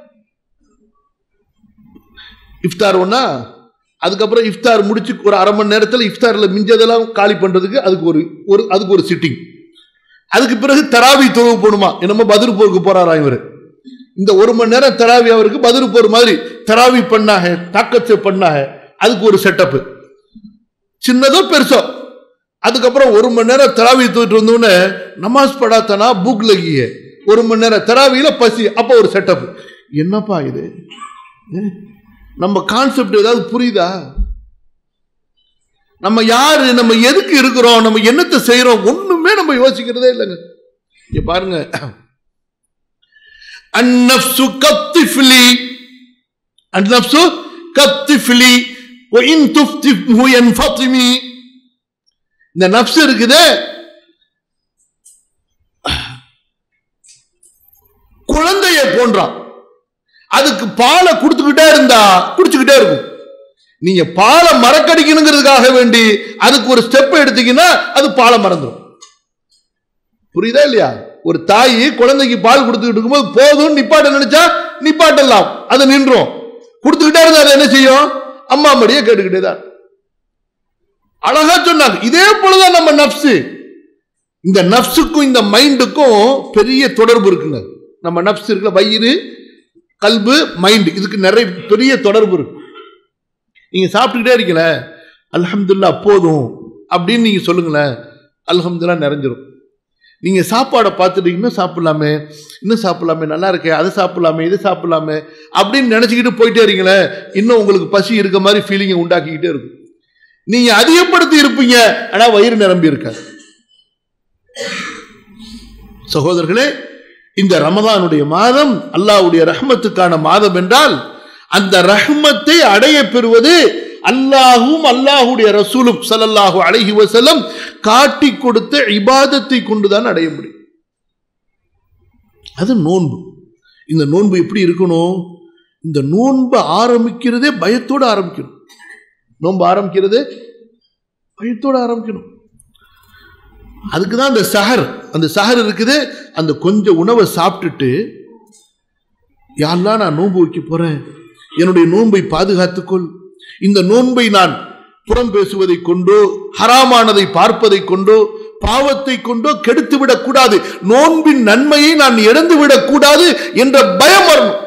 இஃப்தார் ஒண்ணா அதுக்கப்புறம் இஃப்தார் முடிச்சு ஒரு அரை மணி நேரத்தில் இஃப்தார்ல மிஞ்சதெல்லாம் காலி பண்றதுக்கு அதுக்கு ஒரு ஒரு அதுக்கு ஒரு சிட்டிங் அதுக்கு பிறகு தராவி தொழுவு போடுமா என்னமோ பதில் போருக்கு போறாரா இவர் இந்த ஒரு மணி நேரம் தராவி அவருக்கு பதில் போற மாதிரி தராவி பண்ணாக தாக்கத்து பண்ணாக அதுக்கு ஒரு செட்டப் சின்னதோ பெருசோ அதுக்கப்புறம் ஒரு மணி நேரம் தராவி தூக்கிட்டு வந்தோடனே நமாஸ் படாத்தனா புக் லகிய ஒரு மணி நேரம் தராவியில பசி அப்போ ஒரு செட்டப் என்னப்பா இது ஏ? நம்ம கான்செப்ட் ஏதாவது புரியுதா நம்ம யாரு நம்ம எதுக்கு இருக்கிறோம் நம்ம என்னத்தை செய்யறோம் ஒண்ணுமே நம்ம யோசிக்கிறதே இல்லைங்க இங்க பாருங்க النفس كالطفل النفس كالطفل وإن تفتمه ينفطم இந்த நப்ஸ் இருக்குது குழந்தைய போன்றான் அதுக்கு பாலை கொடுத்துக்கிட்டே இருந்தா குடிச்சுக்கிட்டே இருக்கும் நீங்க பாலை மறக்கடிக்கணுங்கிறதுக்காக வேண்டி அதுக்கு ஒரு ஸ்டெப் எடுத்தீங்கன்னா அது பாலை மறந்துடும் புரியுதா இல்லையா ஒரு தாய் குழந்தைக்கு பால் கொடுத்துக்கிட்டு இருக்கும்போது போதும் நிப்பாட்ட நினைச்சா நிப்பாட்டலாம் அது நின்றும் கொடுத்துக்கிட்டே இருந்தா அது என்ன செய்யும் அம்மா மடியே கேட்டுக்கிட்டே தான் அழகா சொன்னாங்க இதே போலதான் நம்ம நப்சு இந்த நப்சுக்கும் இந்த மைண்டுக்கும் பெரிய தொடர்பு இருக்குங்க நம்ம நப்ஸ் இருக்குல்ல வயிறு கல்பு மைண்ட் இதுக்கு நிறைய பெரிய தொடர்பு இருக்கு நீங்க சாப்பிட்டுக்கிட்டே இருக்கல அல்ஹம்துல்லா போதும் அப்படின்னு நீங்க சொல்லுங்களேன் அல்ஹம்துல்லா நிறைஞ்சிரும் நீங்க சாப்பாடை பார்த்துட்டு இன்னும் சாப்பிடலாமே இன்னும் சாப்பிடலாமே நல்லா இருக்கே அதை சாப்பிடலாமே இதை சாப்பிடலாமே அப்படின்னு நினைச்சுக்கிட்டு போயிட்டே இருக்கீங்களே இன்னும் உங்களுக்கு பசி இருக்க மாதிரி ஃபீலிங்கை உண்டாக்கிக்கிட்டே இருக்கும் நீங்க அதிகப்படுத்தி இருப்பீங்க ஆனா வயிறு நிரம்பி இருக்காது சகோதரர்களே இந்த ரமதானுடைய மாதம் அல்லாஹ்வுடைய ரஹ்மத்துக்கான மாதம் என்றால் அந்த ரஹ்மத்தை அடைய பெறுவது அல்லாஹும் அல்லாஹுடைய ரசூலும் ஸல்லல்லாஹு அலைஹி வஸல்லம் காட்டி கொடுத்த இபாதத்தை கொண்டுதான் அடைய முடியும் அது நோன்பு இந்த நோன்பு எப்படி இருக்கணும் இந்த நோன்பு ஆரம்பிக்கிறதே பயத்தோடு ஆரம்பிக்கணும் நோன்பு ஆரம்பிக்கிறது பயத்தோடு ஆரம்பிக்கணும் அதுக்கு தான் அந்த சஹர் அந்த சஹர் இருக்குது அந்த கொஞ்சம் உணவை சாப்பிட்டுட்டு யாரெல்லாம் நான் நோன்பு வைக்க போறேன் என்னுடைய நோன்பை பாதுகாத்துக்கொள் இந்த நோன்பை நான் புறம் பேசுவதை கொண்டோ ஹராமானதை பார்ப்பதை கொண்டோ பாவத்தை கொண்டோ கெடுத்து விடக்கூடாது நோன்பின் நன்மையை நான் இழந்து விடக்கூடாது என்ற பயம் வரணும்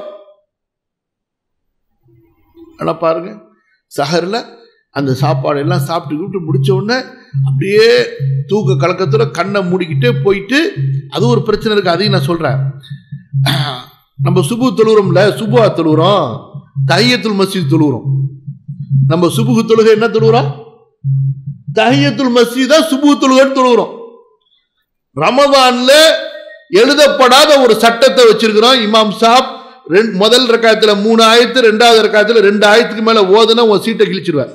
ஆனா பாருங்க சஹர்ல அந்த சாப்பாடு எல்லாம் சாப்பிட்டு கிட்டு முடிச்ச உடனே அப்படியே தூக்க கலக்கத்துல கண்ணை மூடிக்கிட்டே போயிட்டு அது ஒரு பிரச்சனை இருக்கு அதையும் நான் சொல்றேன் நம்ம சுபு தொழுகிறோம்ல சுபுவா தொழுகிறோம் தையத்துல் மஸ்ஜித் தொழுகிறோம் நம்ம சுபுகு தொழுகை என்ன தொழுகிறோம் தஹியத்துல் மஸ்ஜித் தான் சுபு தொழுகைன்னு தொழுகிறோம் ரமதான்ல எழுதப்படாத ஒரு சட்டத்தை வச்சிருக்கிறோம் இமாம் சாப் ரெண்டு முதல் ரக்காயத்துல மூணு ஆயிரத்து ரெண்டாவது ரக்காயத்துல ரெண்டு ஆயிரத்துக்கு மேல ஓதுனா உன் சீட்டை கிழிச்சிருவார்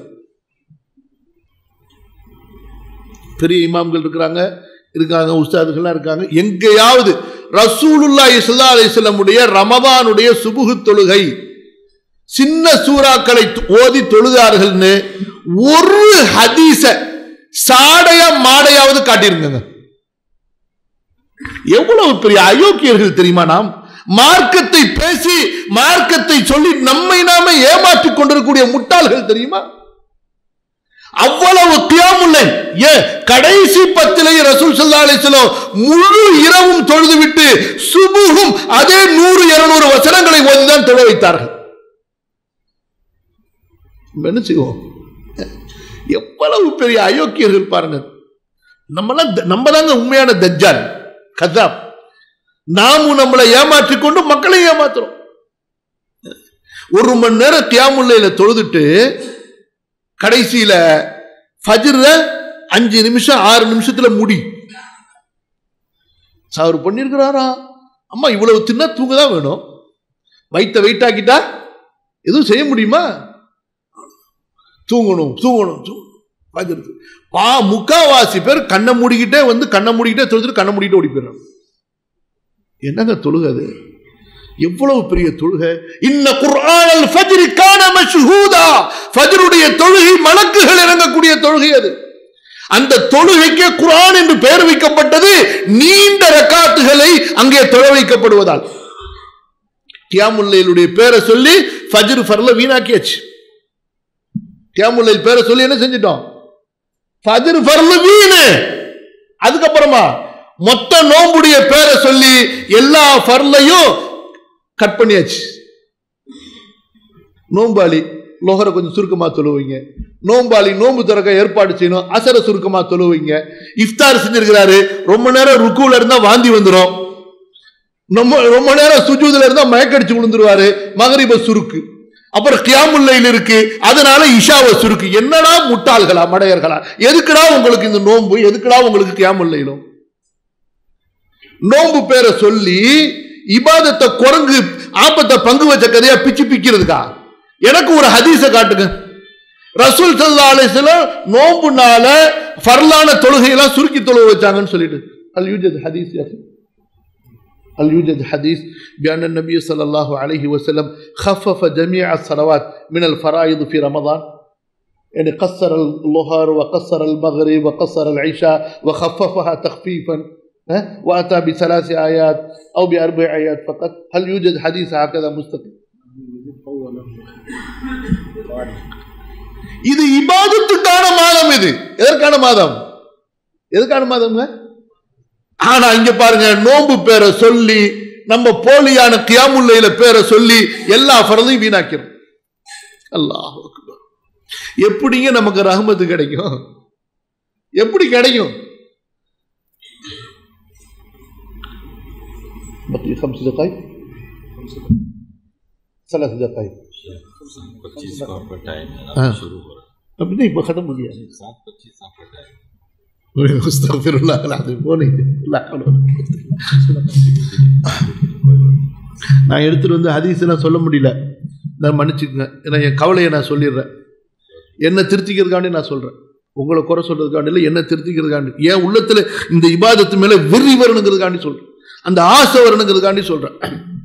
பெரிய இமாம்கள் இருக்கிறாங்க இருக்காங்க உஸ்தாதுகள்லாம் இருக்காங்க எங்கேயாவது ரசூலுல்லாஹி ஸல்லல்லாஹு அலைஹி வஸல்லமுடைய ரமதானுடைய சுபுகு தொழுகை சின்ன சூறாக்களை ஓதி தொழுதார்கள்னு ஒரு ஹதீஸ சாடையா மாடையாவது காட்டியிருங்க எவ்வளவு பெரிய அயோக்கியர்கள் தெரியுமா நாம் மார்க்கத்தை பேசி மார்க்கத்தை சொல்லி நம்மை நாம ஏமாற்றிக் கொண்டிருக்கக்கூடிய முட்டாள்கள் தெரியுமா அவ்வளவு தியாமுல்லை ஏ கடைசி பத்திலே ரசூல் சல்லா அலிஸ்லாம் முழு இரவும் தொழுது விட்டு சுபுகும் அதே நூறு இருநூறு வசனங்களை ஓதிதான் தொழ வைத்தார்கள் என்ன செய்வோம் எவ்வளவு பெரிய அயோக்கியர்கள் பாருங்க நம்மளாம் நம்ம தாங்க உண்மையான தஜ்ஜால் கதாப் நாமும் நம்மளை ஏமாற்றிக் கொண்டு மக்களை ஏமாத்துறோம் ஒரு மணி நேரம் தியாமுல்லையில தொழுதுட்டு கடைசியில ஃபஜ்ர்ல அஞ்சு நிமிஷம் ஆறு நிமிஷத்துல முடி அவர் பண்ணிருக்கிறாரா அம்மா இவ்வளவு தின்னா தூங்க தான் வேணும் வயிற்ற வெயிட் ஆக்கிட்டா எதுவும் செய்ய முடியுமா தூங்கணும் தூங்கணும் தூங்கணும் பா முக்காவாசி பேர் கண்ணை மூடிக்கிட்டே வந்து கண்ணை மூடிக்கிட்டே தொழுதுட்டு கண்ணை மூடிக்கிட்டு ஓடி போயிடுறாங்க என்னங்க தொழுகை அது எவ்வளவு பெரிய தொழுகை இன்ன குர்ஆனல் ஃபஜ்ரி கான மஷ்ஹூதா ஃபஜ்ருடைய தொழுகை மலக்குகள் இறங்கக்கூடிய தொழுகை அது அந்த தொழுகைக்கு குர்ஆன் என்று பெயர் வைக்கப்பட்டது நீண்ட ரக்காத்துகளை அங்கே தொழ வைக்கப்படுவதால் கியாமுல்லைலுடைய பேரை சொல்லி ஃபஜ்ர் ஃபர்ல வீணாக்கியாச்சு கியாமுல்லைல் பேரை சொல்லி என்ன செஞ்சிட்டோம் ஃபஜ்ர் ஃபர்ல வீணு அதுக்கப்புறமா மொத்த நோம்புடைய பேரை சொல்லி எல்லா ஃபர்லையும் கட் பண்ணியாச்சு நோம்பாளி லோகரை கொஞ்சம் சுருக்கமா தொழுவீங்க நோம்பாளி நோம்பு திறக்க ஏற்பாடு செய்யணும் அசர சுருக்கமா தொழுவீங்க இஃப்தார் செஞ்சிருக்கிறாரு ரொம்ப நேரம் ருக்குல இருந்தா வாந்தி வந்துடும் ரொம்ப ரொம்ப நேரம் சுஜூதுல இருந்தா மயக்கடிச்சு விழுந்துருவாரு மகரிப சுருக்கு அப்புறம் கியாமுல்லையில் இருக்கு அதனால இஷாவை சுருக்கு என்னடா முட்டாள்களா மடையர்களா எதுக்குடா உங்களுக்கு இந்த நோன்பு எதுக்குடா உங்களுக்கு கியாமுல்லையிலும் நோன்பு பேரை சொல்லி இபாதத்தை குரங்கு ஆப்பத்தை பங்கு வச்ச கதையா பிச்சு பிக்கிறதுக்கா எனக்கு ஒரு ஹதீஸை காட்டுங்க ரசூல் சல்லா அலிஸ்லாம் நோம்புனால ஃபர்லான தொழுகையெல்லாம் சுருக்கி தொழுக வச்சாங்கன்னு சொல்லிட்டு அல் யூஜத் ஹதீஸ் யா அخي. هل يوجد حديث بأن النبي صلى الله عليه وسلم خفف جميع الصلوات من الفرائض في رمضان يعني قصر الظهر وقصر المغرب وقصر العشاء وخففها تخفيفا ها؟ وأتى بثلاث آيات أو بأربع آيات فقط هل يوجد حديث هكذا مستقيم இது இபாதத்துக்கான மாதம் இது எதற்கான மாதம் எதற்கான மாதம்ங்க ஆனா இங்க பாருங்க நோன்பு பேரை சொல்லி நம்ம போலியான கியாமுல்லையில பேரை சொல்லி எல்லா ஃபரதையும் வீணாக்கிறோம் அல்லாஹ் அக்பர். எப்படிங்க நமக்கு ரஹமத்து கிடைக்கும் எப்படி கிடைக்கும் بقي خمس دقائق ثلاث دقائق पच्चीस का आपका टाइम है हाँ। अब शुरू हो रहा अब नहीं वो खत्म हो गया है सात पच्चीस आपका टाइम استغفر الله العظيم போனி لا حول ولا நான் எடுத்துட்டு வந்து ஹதீஸ்லாம் சொல்ல முடியல நான் மன்னிச்சுக்கங்க ஏன்னா என் கவலையை நான் சொல்லிடுறேன் என்னை திருத்திக்கிறதுக்காண்டி நான் சொல்றேன் உங்களை குறை சொல்றதுக்காண்டி இல்லை என்னை திருத்திக்கிறதுக்காண்டி என் உள்ளத்துல இந்த இபாதத்து மேல வெறி வரணுங்கிறதுக்காண்டி சொல்றேன் அந்த ஆசை வரணுங்கிறதுக்காண்டி சொல்றேன்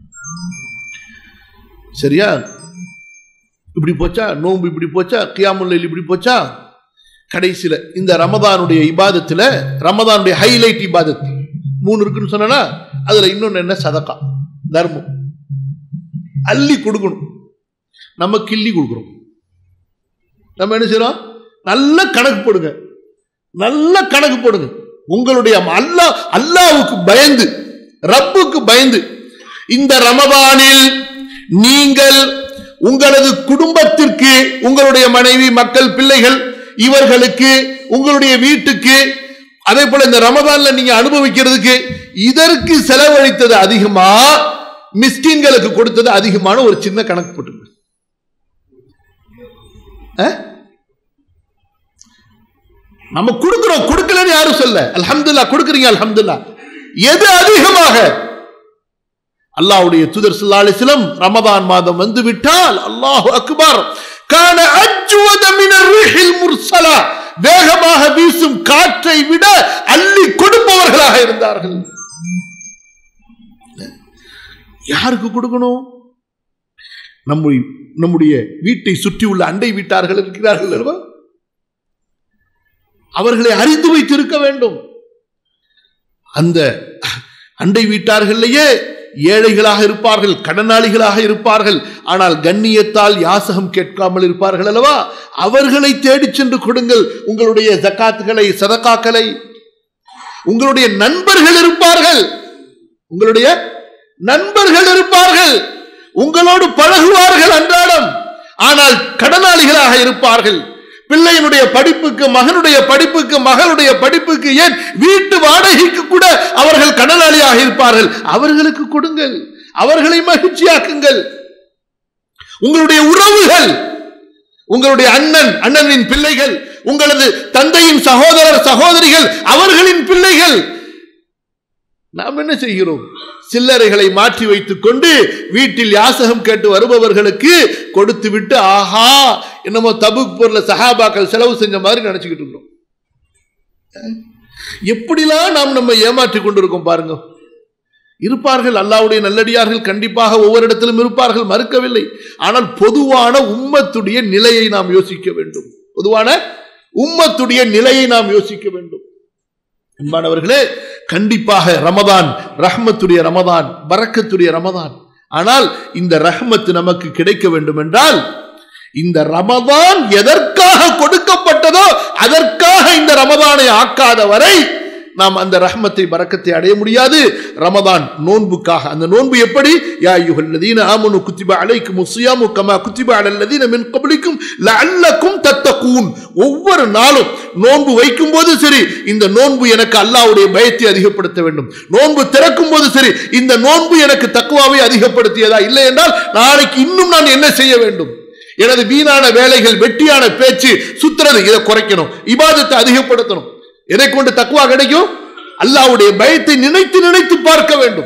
சரியா இப்படி போச்சா நோன்பு இப்படி போச்சா கியாமுல்லைல் இப்படி போச்சா கடைசியில இந்த ரமதானுடைய இபாதத்துல ரமதானுடைய ஹைலைட் இபாதத் மூணு இருக்குன்னு சொன்னா அதுல இன்னொன்னு என்ன சதக்கா தர்மம் அள்ளி கொடுக்கணும் நம்ம கிள்ளி கொடுக்குறோம் நம்ம என்ன செய்றோம் நல்ல கணக்கு போடுங்க நல்ல கணக்கு போடுங்க உங்களுடைய அல்லாஹ் அல்லாவுக்கு பயந்து ரப்புக்கு பயந்து இந்த ரமதானில் நீங்கள் உங்களது குடும்பத்திற்கு உங்களுடைய மனைவி மக்கள் பிள்ளைகள் இவர்களுக்கு உங்களுடைய வீட்டுக்கு அதே போல இந்த ரமதான்ல நீங்க அனுபவிக்கிறதுக்கு இதற்கு செலவழித்தது அதிகமா மிஸ்கின்களுக்கு கொடுத்தது அதிகமான ஒரு சின்ன கணக்கு போட்டுங்க அஹ்? நம்ம கொடுக்கிறோம் கொடுக்கலன்னு யாரும் சொல்ல அல்ஹம்துல்லா கொடுக்குறீங்க அல்ஹம்துல்லா எது அதிகமாக அல்லாஹ்வுடைய தூதர் ஸல்லல்லாஹு அலைஹி வஸல்லம் ரமதான் மாதம் வந்து விட்டால் அல்லாஹ் அக்பர் கான அஜ்வத மின ரிஹில் முர்சலா வேகமாக வீசும் காற்றை விட அள்ளி கொடுப்பவர்களாக இருந்தார்கள் யாருக்கு கொடுக்கணும் நம்முடைய நம்முடைய வீட்டை சுற்றியுள்ள அண்டை வீட்டார்கள் இருக்கிறார்கள் அல்லவா அவர்களை அறிந்து வைத்திருக்க வேண்டும் அந்த அண்டை வீட்டார்களையே ஏழைகளாக இருப்பார்கள் கடனாளிகளாக இருப்பார்கள் ஆனால் கண்ணியத்தால் யாசகம் கேட்காமல் இருப்பார்கள் அல்லவா அவர்களை தேடிச் சென்று கொடுங்கள் உங்களுடைய ஜக்காத்துகளை சதக்காக்களை உங்களுடைய நண்பர்கள் இருப்பார்கள் உங்களுடைய நண்பர்கள் இருப்பார்கள் உங்களோடு பழகுவார்கள் அன்றாடம் ஆனால் கடனாளிகளாக இருப்பார்கள் பிள்ளையினுடைய படிப்புக்கு மகனுடைய படிப்புக்கு மகளுடைய படிப்புக்கு ஏன் வீட்டு வாடகைக்கு கூட அவர்கள் கடனாளியாக இருப்பார்கள் அவர்களுக்கு கொடுங்கள் அவர்களை மகிழ்ச்சியாக்குங்கள் உங்களுடைய உறவுகள் உங்களுடைய அண்ணன் அண்ணனின் பிள்ளைகள் உங்களது தந்தையின் சகோதரர் சகோதரிகள் அவர்களின் பிள்ளைகள் நாம் என்ன செய்கிறோம் சில்லறைகளை மாற்றி வைத்துக் கொண்டு வீட்டில் யாசகம் கேட்டு வருபவர்களுக்கு கொடுத்து விட்டு ஆஹா என்னமோ தபுக் பொருளை சஹாபாக்கள் செலவு செஞ்ச மாதிரி நினைச்சுக்கிட்டு இருக்கிறோம் எப்படிலாம் நாம் நம்ம ஏமாற்றி கொண்டிருக்கோம் பாருங்க இருப்பார்கள் அல்லாவுடைய நல்லடியார்கள் கண்டிப்பாக ஒவ்வொரு இடத்திலும் இருப்பார்கள் மறுக்கவில்லை ஆனால் பொதுவான உம்மத்துடைய நிலையை நாம் யோசிக்க வேண்டும் பொதுவான உம்மத்துடைய நிலையை நாம் யோசிக்க வேண்டும் அன்பானவர்களே கண்டிப்பாக ரமதான் ரஹ்மத்துடைய ரமதான் பரக்கத்துடைய ரமதான் ஆனால் இந்த ரஹ்மத்து நமக்கு கிடைக்க வேண்டும் என்றால் இந்த ரமதான் எதற்காக கொடுக்கப்பட்டதோ அதற்காக இந்த ரமதானை ஆக்காத வரை நாம் அந்த ரஹ்மத்தை பரக்கத்தை அடைய முடியாது ரமதான் நோன்புக்காக அந்த நோன்பு எப்படி யா யுஹல்லதீன ஆமனு குத்திப அலைக்கும் சியாமு கமா குத்திப அலல்லதீன மின் கபலிக்கும் லஅல்லக்கும் தத்தகூன் ஒவ்வொரு நாளும் நோன்பு வைக்கும் போது சரி இந்த நோன்பு எனக்கு அல்லாஹ்வுடைய பயத்தை அதிகப்படுத்த வேண்டும் நோன்பு திறக்கும் போது சரி இந்த நோன்பு எனக்கு தக்குவாவை அதிகப்படுத்தியதா இல்லை என்றால் நாளைக்கு இன்னும் நான் என்ன செய்ய வேண்டும் எனது வீணான வேலைகள் வெட்டியான பேச்சு சுத்துறது இதை குறைக்கணும் இபாதத்தை அதிகப்படுத்தணும் எதை கொண்டு தக்குவா கிடைக்கும் அல்லாவுடைய பயத்தை நினைத்து நினைத்து பார்க்க வேண்டும்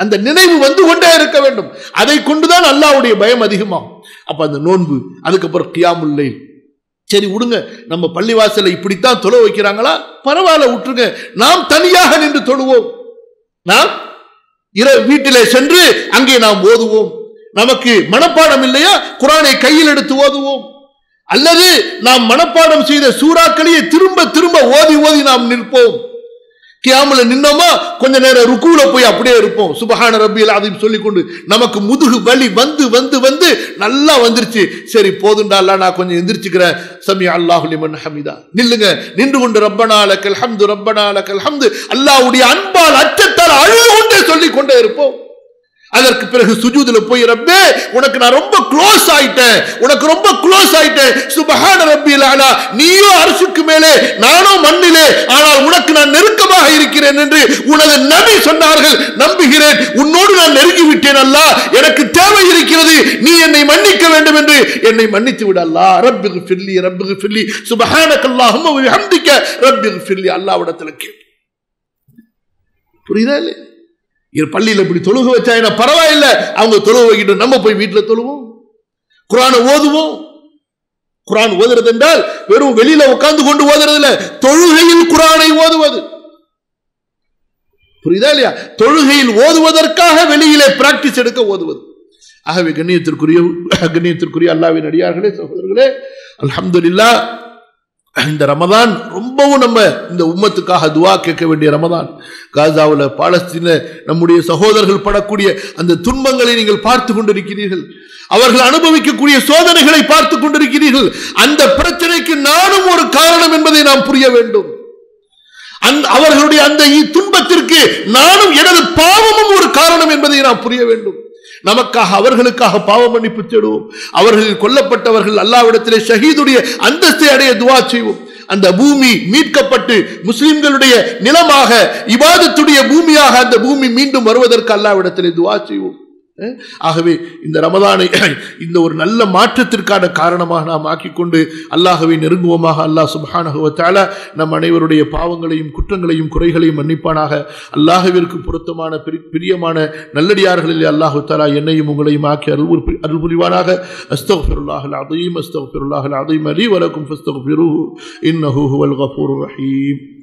அந்த நினைவு வந்து கொண்டே இருக்க வேண்டும் அதை கொண்டுதான் அல்லாஹ்வுடைய பயம் அதிகமாகும் அப்ப அந்த நோன்பு அதுக்கப்புறம் கியாமுல்லை சரி விடுங்க நம்ம பள்ளிவாசலை இப்படித்தான் தொழ வைக்கிறாங்களா பரவாயில்ல விட்டுருங்க நாம் தனியாக நின்று தொழுவோம் நாம் இர வீட்டிலே சென்று அங்கே நாம் ஓதுவோம் நமக்கு மனப்பாடம் இல்லையா குரானை கையில் எடுத்து ஓதுவோம் அல்லது நாம் மனப்பாடம் செய்த சூறாக்களையே திரும்ப திரும்ப ஓதி ஓதி நாம் நிற்போம் கியாமுல நின்னோமா கொஞ்ச நேரம் ருக்குல போய் அப்படியே இருப்போம் சுபஹான ரப்பியல் அதையும் சொல்லிக்கொண்டு நமக்கு முதுகு வலி வந்து வந்து வந்து நல்லா வந்துருச்சு சரி போதுண்டா அல்லா நான் கொஞ்சம் எந்திரிச்சுக்கிறேன் சமி அல்லாஹு லிமன் ஹமிதா நில்லுங்க நின்று கொண்டு ரப்பனா லக்கல் ஹம்து ரப்பனா லக்கல் ஹம்து அல்லாஹ்வுடைய அன்பால் அச்சத்தால் அழுது கொண்டே சொல்லிக் கொண்டே இருப்போம் அதற்கு பிறகு சுஜூதுல போய் ரப்பே உனக்கு நான் ரொம்ப க்ளோஸ் ஆயிட்டேன் உனக்கு ரொம்ப க்ளோஸ் ஆயிட்டேன் சுபஹான ரப்பியல் அலா நீயோ அரசுக்கு மேலே நானோ மண்ணிலே ஆனால் உனக்கு நான் நெருக்கமாக இருக்கிறேன் என்று உனது நபி சொன்னார்கள் நம்புகிறேன் உன்னோடு நான் நெருங்கி விட்டேன் அல்லா எனக்கு தேவை இருக்கிறது நீ என்னை மன்னிக்க வேண்டும் என்று என்னை மன்னித்து விட அல்லா ரப்பிகு ஃபில்லி ரப்பிகு ஃபில்லி சுபஹானக அல்லாஹும்ம வ பிஹம்திக ரப்பிகு ஃபில்லி அல்லாஹ்விடத்தில் கேள் புரியுதா இல்லையா இது பள்ளியில் இப்படி தொழுக வச்சா என்ன பரவாயில்ல அவங்க தொழுக வைக்கிட்டு நம்ம போய் வீட்டில் தொழுவோம் குரானை ஓதுவோம் குரான் ஓதுறது என்றால் வெறும் வெளியில உட்கார்ந்து கொண்டு ஓதுறது இல்ல தொழுகையில் குரானை ஓதுவது புரியுதா இல்லையா தொழுகையில் ஓதுவதற்காக வெளியிலே பிராக்டிஸ் எடுக்க ஓதுவது ஆகவே கண்ணியத்திற்குரிய கண்ணியத்திற்குரிய அல்லாவின் அடியார்களே சகோதரர்களே அல்ஹம்துலில்லாஹ் இந்த ரமதான் ரொம்பவும் நம்ம இந்த உம்மத்துக்காக துவா கேட்க வேண்டிய ரமதான் காசாவில் பாலஸ்தீன நம்முடைய சகோதரர்கள் படக்கூடிய அந்த துன்பங்களை நீங்கள் பார்த்து கொண்டிருக்கிறீர்கள் அவர்கள் அனுபவிக்கக்கூடிய சோதனைகளை பார்த்து கொண்டிருக்கிறீர்கள் அந்த பிரச்சனைக்கு நானும் ஒரு காரணம் என்பதை நாம் புரிய வேண்டும் அந்த அவர்களுடைய அந்த இ- துன்பத்திற்கு நானும் எனது பாவமும் ஒரு காரணம் என்பதை நாம் புரிய வேண்டும் நமக்காக அவர்களுக்காக பாவ மன்னிப்பு தேடுவோம் அவர்களில் கொல்லப்பட்டவர்கள் அல்லாவிடத்திலே ஷஹீதுடைய அந்தஸ்தை அடைய துவா செய்வோம் அந்த பூமி மீட்கப்பட்டு முஸ்லிம்களுடைய நிலமாக இபாதத்துடைய பூமியாக அந்த பூமி மீண்டும் வருவதற்கு அல்லாவிடத்திலே துவா செய்வோம் அஹ், ஆகவே இந்த ரமதானை இந்த ஒரு நல்ல மாற்றத்திற்கான காரணமாக நாம் ஆக்கிக்கொண்டு அல்லாஹவை நெருங்குவோமாக அல்லாஹ் சுப்ஹானஹு வ தஆலா நம் அனைவருடைய பாவங்களையும் குற்றங்களையும் குறைகளையும் மன்னிப்பானாக அல்லாஹ்விற்கு பொருத்தமான பிரி- பிரியமான நல்லடியார்களில் அல்லாஹு தஆலா என்னையும் உங்களையும் ஆக்கி அருள் புரி- அருள் புரிவானாக அஸ்தக்ஃபிருல்லாஹல் அதீம் அஸ்தக்ஃபிருல்லாஹல் அதீம் அலி வலக்கும் ஃபஸ்தக்ஃபிருஹு இன்னஹு ஹுவல் கஃபூருர் ரஹீம்